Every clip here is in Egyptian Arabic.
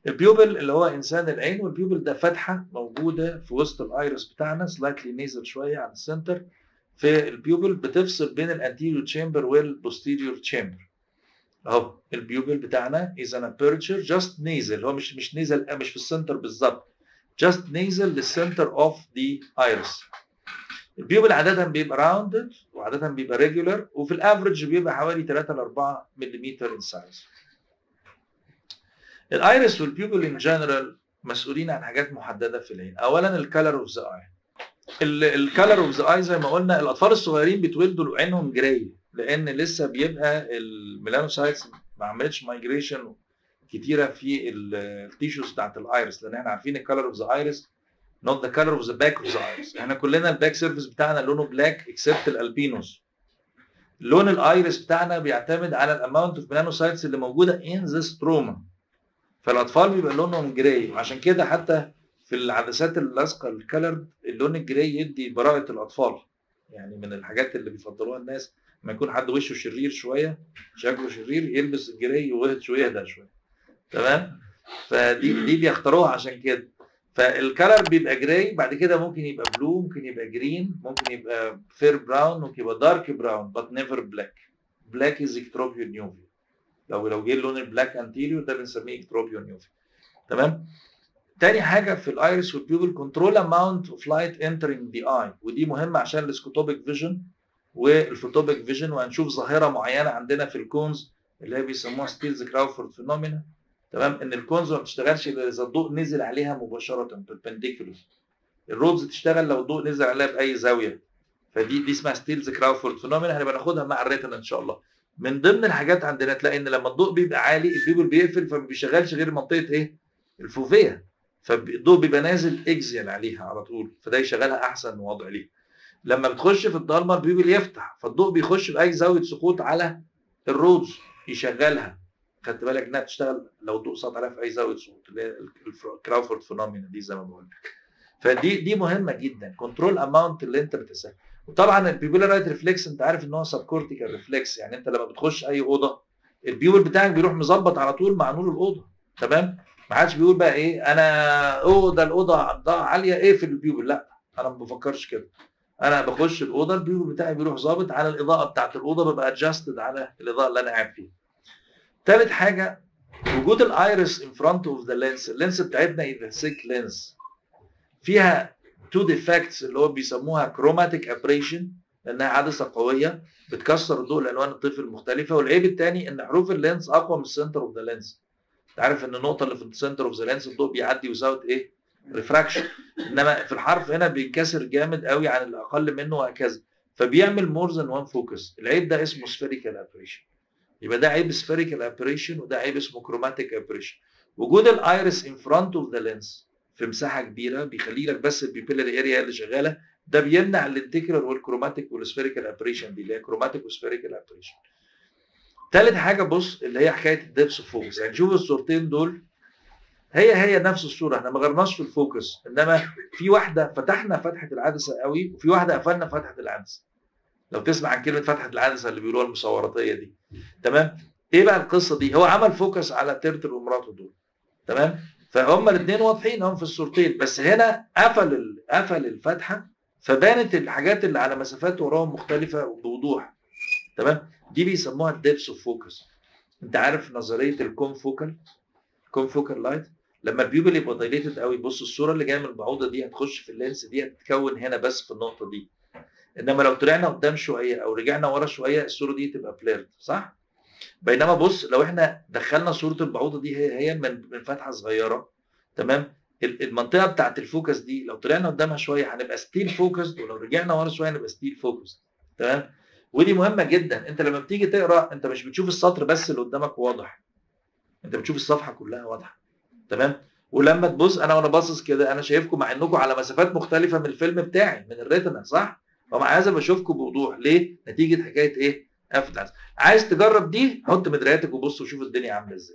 البيوبل اللي هو انسان العين والبيوبل ده فتحه موجوده في وسط الايرس بتاعنا سلايتلي نيزل شويه عن السنتر في البيوبل بتفصل بين الانتيريور تشامبر والبوستيريور تشامبر اهو البيوبل بتاعنا از ان ابيرتشر جاست نيزل هو مش مش نيزل مش في السنتر بالظبط جاست نيزل للسنتر اوف ذا ايرس البيوبل عاده بيبقى راوندد وعاده بيبقى ريجولار وفي الافرج بيبقى حوالي 3 ل 4 ملم ان سايز الايرس والبيوبل ان جنرال مسؤولين عن حاجات محدده في العين اولا الكالر اوف ذا اي الكالر اوف ذا اي زي ما قلنا الاطفال الصغيرين بيتولدوا عينهم جراي لان لسه بيبقى الميلانوسايتس ما عملتش مايجريشن كتيره في التيشوز بتاعت الايرس لان احنا عارفين الكالر اوف ذا ايرس نوت ذا كالر اوف ذا باك اوف ذا ايرس احنا كلنا الباك سيرفيس بتاعنا لونه بلاك اكسبت الالبينوس لون الايرس بتاعنا بيعتمد على الاماونت اوف ميلانوسايتس اللي موجوده ان ذا ستروما فالاطفال بيبقى لونهم جراي وعشان كده حتى في العدسات اللاصقه الكلر اللون الجراي يدي براءه الاطفال يعني من الحاجات اللي بيفضلوها الناس لما يكون حد وشه شرير شويه شكله شرير يلبس الجراي ويهدى ويهدى شويه تمام فدي دي بيختاروها عشان كده فالكلر بيبقى جراي بعد كده ممكن يبقى بلو ممكن يبقى جرين ممكن يبقى فير براون ممكن يبقى دارك براون بس نيفر بلاك بلاك از اكتروبيون نيوفي لو لو جه اللون البلاك انتيريور ده بنسميه اكتروبيون نيوفي تمام تاني حاجه في الايرس والبيوبل كنترول اماونت اوف لايت انترينج ذا اي ودي مهمه عشان السكوتوبيك فيجن والفوتوبيك فيجن وهنشوف ظاهره معينه عندنا في الكونز اللي هي بيسموها ستيلز كراوفورد فينومينا تمام ان الكونز ما بتشتغلش الا اذا الضوء نزل عليها مباشره بالبنديكولر الرودز تشتغل لو الضوء نزل عليها باي زاويه فدي دي اسمها ستيلز كراوفورد فينومينا هنبقى ناخدها مع الريتنا ان شاء الله من ضمن الحاجات عندنا تلاقي ان لما الضوء بيبقى عالي البيبل بيقفل فما بيشغلش غير منطقه ايه الفوفيه فالضوء بيبقى نازل اكزيال عليها على طول فده يشغلها احسن وضع ليه لما بتخش في الضلمه البيبل يفتح فالضوء بيخش باي زاويه سقوط على الرودز يشغلها خدت بالك انها تشتغل لو الضوء سقط عليها في اي زاويه سقوط اللي هي الكراوفورد فينومينا دي زي ما بقول لك فدي دي مهمه جدا كنترول اماونت اللي انت بتسافر وطبعا البيبيولار رايت ريفلكس انت عارف ان هو سب كورتيكال ريفلكس يعني انت لما بتخش اي اوضه البيول بتاعك بيروح مظبط على طول مع نور الاوضه تمام ما حدش بيقول بقى ايه انا اوضه الاوضه ضاء عاليه ايه في البيول لا انا ما بفكرش كده انا بخش الاوضه البيول بتاعي بيروح ظابط على الاضاءه بتاعت الاوضه ببقى ادجستد على الاضاءه اللي انا قاعد فيها ثالث حاجه وجود الايرس ان فرونت اوف ذا لينس اللينس بتاعتنا اذا سيك لينس فيها تو ديفكتس اللي هو بيسموها كروماتيك ابريشن لانها عدسه قويه بتكسر الضوء لالوان الطيف المختلفه والعيب الثاني ان حروف اللينس اقوى من السنتر اوف ذا لينس انت عارف ان النقطه اللي في السنتر اوف ذا لينس الضوء بيعدي وزاوت ايه ريفراكشن انما في الحرف هنا بينكسر جامد قوي عن الاقل منه وهكذا فبيعمل مور ذان وان فوكس العيب ده اسمه سفيريكال ابريشن يبقى ده عيب سفيريكال ابريشن وده عيب اسمه كروماتيك ابريشن وجود الايرس ان فرونت اوف ذا لينس في مساحه كبيره بيخلي لك بس البيبيلاري اريا اللي شغاله ده بيمنع الانتيكولار والكروماتيك والسفيريكال ابريشن دي اللي هي كروماتيك وسفيريكال ابريشن ثالث حاجه بص اللي هي حكايه الدبس اوف فوكس يعني شوف الصورتين دول هي هي نفس الصوره احنا ما غيرناش في الفوكس انما في واحده فتحنا فتحه العدسه قوي وفي واحده قفلنا فتحه العدسه لو تسمع عن كلمه فتحه العدسه اللي بيقولوها المصوراتيه دي تمام ايه بقى القصه دي هو عمل فوكس على تيرتل ومراته دول تمام فهم الاثنين واضحين هم في الصورتين بس هنا قفل قفل الفتحه فبانت الحاجات اللي على مسافات وراهم مختلفه بوضوح تمام دي بيسموها الديبس اوف فوكس انت عارف نظريه الكون فوكال كون فوكال لايت لما البيوبل يبقى دايليتد قوي بص الصوره اللي جايه من البعوضه دي هتخش في اللينس دي هتتكون هنا بس في النقطه دي انما لو طلعنا قدام شويه او رجعنا ورا شويه الصوره دي تبقى بليرد صح بينما بص لو احنا دخلنا صوره البعوضه دي هي هي من من فتحه صغيره تمام المنطقه بتاعت الفوكس دي لو طلعنا قدامها شويه هنبقى ستيل فوكس ولو رجعنا ورا شويه هنبقى ستيل فوكس تمام ودي مهمه جدا انت لما بتيجي تقرا انت مش بتشوف السطر بس اللي قدامك واضح انت بتشوف الصفحه كلها واضحه تمام ولما تبص انا وانا باصص كده انا شايفكم مع انكم على مسافات مختلفه من الفيلم بتاعي من الريتنا صح ومع هذا بشوفكم بوضوح ليه نتيجه حكايه ايه قفل عايز تجرب دي حط مدرياتك وبص وشوف الدنيا عامله ازاي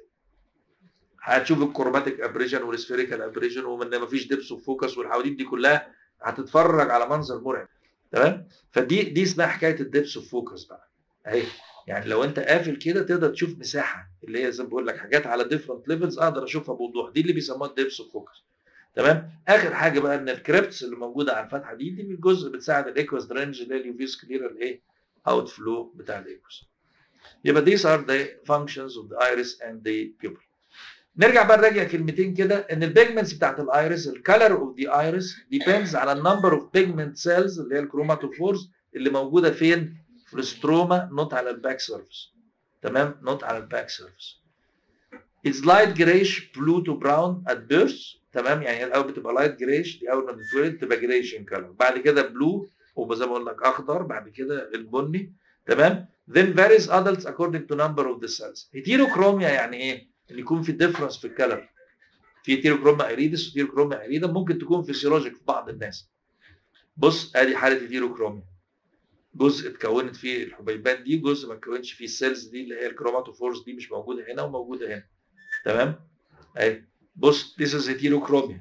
هتشوف الكروماتيك ابريجن والسفيريكال ابريجن ومن ما فيش دبس وفوكس والحواديت دي كلها هتتفرج على منظر مرعب تمام فدي دي اسمها حكايه الدبس اوف فوكس بقى اهي يعني لو انت قافل كده تقدر تشوف مساحه اللي هي زي ما بقول لك حاجات على ديفرنت ليفلز اقدر اشوفها بوضوح دي اللي بيسموها الديبس اوف فوكس تمام اخر حاجه بقى ان الكريبتس اللي موجوده على الفتحه دي دي الجزء بتساعد الايكوس درينج اللي هي اليوفيس كلير الايه اوت فلو بتاع الايكوس يبقى these are the functions of the iris and the pupil نرجع بقى نراجع كلمتين كده ان البيجمنتس بتاعت الايرس الكالر اوف ذا ايرس ديبيندز على النمبر اوف بيجمنت سيلز اللي هي الكروماتوفورز اللي موجوده فين في الستروما نوت على الباك سيرفيس تمام نوت على الباك سيرفيس It's light grayish blue to brown at birth تمام يعني هي الاول بتبقى لايت جريش دي اول ما بتتولد تبقى جريش ان كلر بعد كده بلو وزي ما بقول لك اخضر بعد كده البني تمام then varies adults according to number of the cells هيتيروكروميا يعني ايه؟ ان يكون في ديفرنس في الكلر في هيتيروكروما ايريدس وهيتيروكروما ايريدا ممكن تكون فيسيولوجيك في بعض الناس بص ادي حاله هيتيروكروميا جزء اتكونت فيه الحبيبات دي جزء ما اتكونش فيه السيلز دي اللي هي الكروماتوفورز دي مش موجوده هنا وموجوده هنا تمام اهي بص this is heterochromia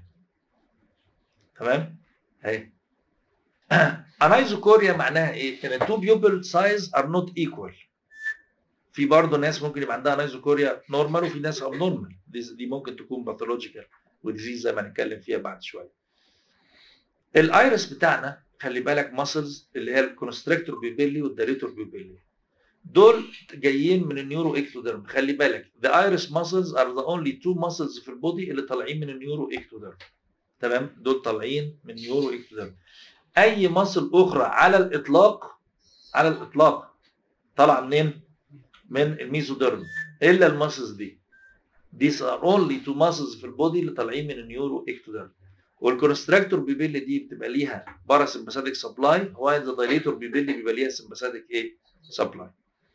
تمام اهي انايزوكوريا معناها ايه؟ ان التو بيوبل سايز ار نوت ايكوال في برضه ناس ممكن يبقى عندها انايزوكوريا نورمال وفي ناس اب نورمال دي, دي ممكن تكون باثولوجيكال وديزيز زي ما هنتكلم فيها بعد شويه الايرس بتاعنا خلي بالك ماسلز اللي هي الكونستريكتور بيبيلي والداريتور بيبيلي دول جايين من النيورو اكتوديرم خلي بالك the iris muscles are the only two muscles في البودي اللي طالعين من النيورو اكتوديرم تمام دول طالعين من نيورو اكتوديرم اي مصل اخرى على الاطلاق على الاطلاق طالعه منين من الميزوديرم الا الماسلز دي these are only two muscles في البودي اللي طالعين من النيورو اكتوديرم والكونستراكتور بيبيلي دي بتبقى ليها باراسمباثيك سبلاي وايل ذا دايليتور بيبيلي بيبقى ليها سمباثيك ايه سبلاي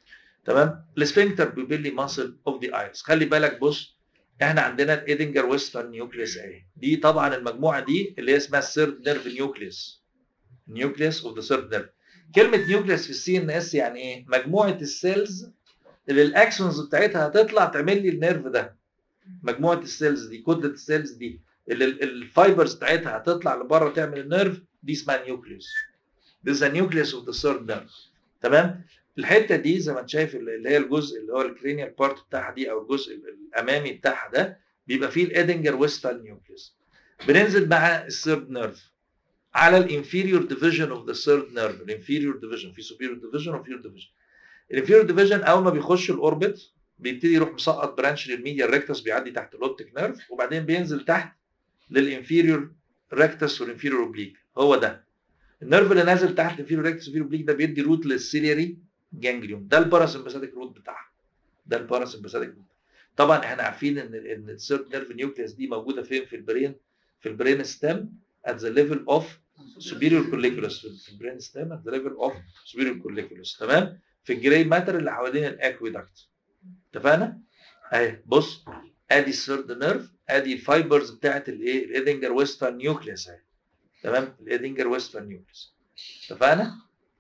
تمام السفنكتر بيبيلي ماسل اوف ذا ايرس خلي بالك بص احنا عندنا الايدنجر ويسترن نيوكليس اهي دي طبعا المجموعه دي اللي هي اسمها الثيرد نيرف نيوكليس نيوكليس اوف ذا ثيرد نيرف كلمه نيوكليس في السي ان اس يعني ايه مجموعه السيلز اللي الاكسونز بتاعتها هتطلع تعمل لي النيرف ده مجموعه السيلز دي كتله السيلز دي اللي الفايبرز بتاعتها هتطلع لبره تعمل النيرف دي اسمها نيوكليوس This is the nucleus of the third nerve تمام الحته دي زي ما انت شايف اللي هي الجزء اللي هو الكرينيال بارت بتاعها دي او الجزء الامامي بتاعها ده بيبقى فيه الادنجر ويستال نيوكليوس بننزل مع الثيرد نيرف على الانفيريور ديفيجن اوف ذا ثيرد نيرف الانفيريور ديفيجن في سوبيريور ديفيجن وانفيريور ديفيجن الانفيريور ديفيجن اول ما بيخش الاوربت بيبتدي يروح مسقط برانش للميديا ريكتس بيعدي تحت الاوبتيك نيرف وبعدين بينزل تحت للانفيريور ريكتس والانفيريور اوبليك هو ده النيرف اللي نازل تحت الانفيريور ريكتس والانفيريور اوبليك ده بيدي روت للسيلياري جانجليون ده الباراسمباثيك روت بتاعها ده الباراسمباثيك روت طبعا احنا عارفين ان ان الثيرد نيرف نيوكليوس دي موجوده فين في البرين في البرين ستيم at the level of superior colliculus في البرين ستيم at the level of superior colliculus تمام في الجراي ماتر اللي حوالين الاكويدكت اتفقنا اهي بص ادي الثيرد نيرف ادي الفايبرز بتاعت الايه الايدنجر ويستفال نيوكليوس اهي تمام الايدنجر ويستفال نيوكليوس اتفقنا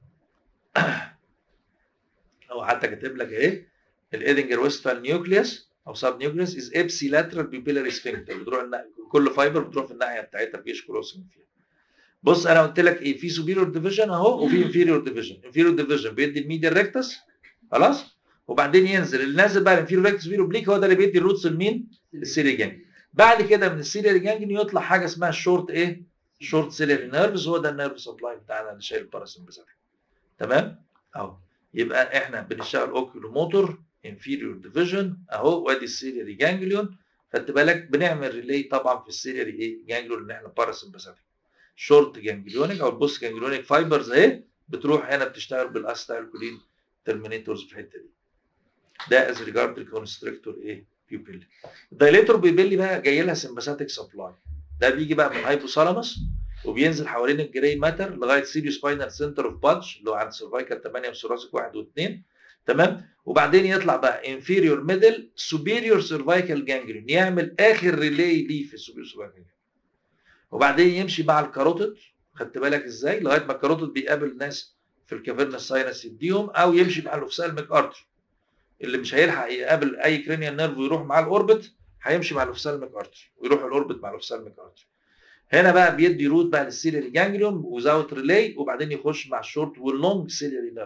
او حتى كاتب لك اهي الايدنجر ويستفال نيوكليوس او سب نيوكليوس از ابسي لاترال بيبيلاري سفنكتر بتروح كل فايبر بتروح في الناحيه بتاعتها مفيش كروسنج فيها بص انا قلت لك ايه في سوبيريور ديفيجن اهو وفي انفيريور ديفيجن انفيريور ديفيجن بيدي الميديا ريكتس خلاص وبعدين ينزل اللي نازل بقى الانفيريور ريكتس سوبيريور بليك هو ده اللي بيدي الروتس لمين؟ للسيلي جانج بعد كده من السيلياري جانج يطلع حاجه اسمها الشورت ايه؟ شورت سيلياري نيرفز هو ده النيرف سبلاي بتاعنا اللي شايل الباراسمباثيك تمام؟ اهو يبقى احنا بنشتغل اوكيولو موتور انفيريور ديفيجن اهو وادي السيلياري جانجليون خدت بالك بنعمل ريلي طبعا في السيلياري ايه جانجليون اللي احنا باراسمباثيك شورت جانجليونيك او البوست جانجليونيك فايبرز اهي بتروح هنا بتشتغل بالاستايل كولين ترمينيتورز في الحته دي ده از ريجارد الكونستريكتور ايه بيوبيلي الدايليتور بيبيلي بقى جاي لها سمباثيك سبلاي ده بيجي بقى من الهايبوثالاموس وبينزل حوالين الجراي ماتر لغايه سيريو سباينال سنتر اوف بادج اللي هو عند سيرفايكال 8 وثوراسيك 1 و2 تمام وبعدين يطلع بقى انفيريور ميدل سوبيريور سيرفايكال جانجليون يعمل اخر ريلي ليه في السوبيريور سيرفايكال وبعدين يمشي مع الكاروتيد خدت بالك ازاي لغايه ما الكاروتيد بيقابل ناس في الكافيرنا ساينس يديهم او يمشي مع الاوفسالميك ارتري اللي مش هيلحق يقابل اي كرينيال نيرف ويروح مع الاوربت هيمشي مع الاوفسالميك ارتري ويروح الاوربت مع الاوفسالميك ارتري هنا بقى بيدي روت بقى للسيلياري جانجليون وزاوت ريلي وبعدين يخش مع الشورت واللونج سيلياري نيرفز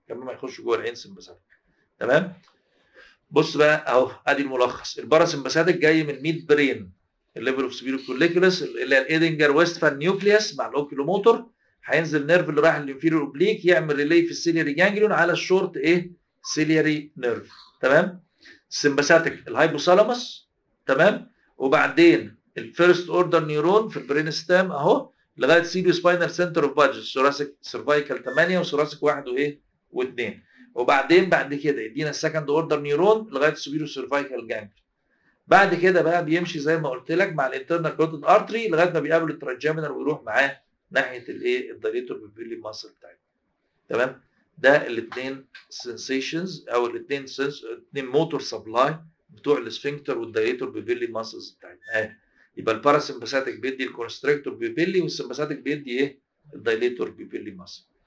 قبل ما يخش جوه العين سمباثيك تمام بص بقى اهو ادي الملخص الباراسمباثيك جاي من ميد برين الليفل اوف سبيرو كوليكولس اللي هي الايدنجر ويستفال نيوكليوس مع الاوكيلوموتور هينزل نيرف اللي رايح للانفيريور اوبليك يعمل ريلي في السيلياري جانجليون على الشورت ايه سيلياري نيرف تمام السمباثيك الهايبوثالاموس تمام وبعدين الفيرست اوردر نيورون في البرين ستام اهو لغايه سيريو سباينال سنتر اوف بادج ثوراسيك سيرفايكال 8 وثوراسيك 1 وايه و2 وبعدين بعد كده يدينا السكند اوردر نيورون لغايه السوبيريو سيرفايكال جانج بعد كده بقى بيمشي زي ما قلت لك مع الانترنال كروتيد ارتري لغايه ما بيقابل التراجيمينال ويروح معاه ناحيه الايه الدايليتور بيبيلي ماسل بتاعتنا تمام ده الاثنين سنسيشنز او الاثنين سنس الاثنين موتور سبلاي بتوع السفنكتر والدايليتور بيبيلي ماسلز بتاعتنا اهي يبقى الباراسمباثيك بيدي الكونستريكتور بيبيلي والسمباثيك بيدي ايه الدايليتور بيبيلي ماسل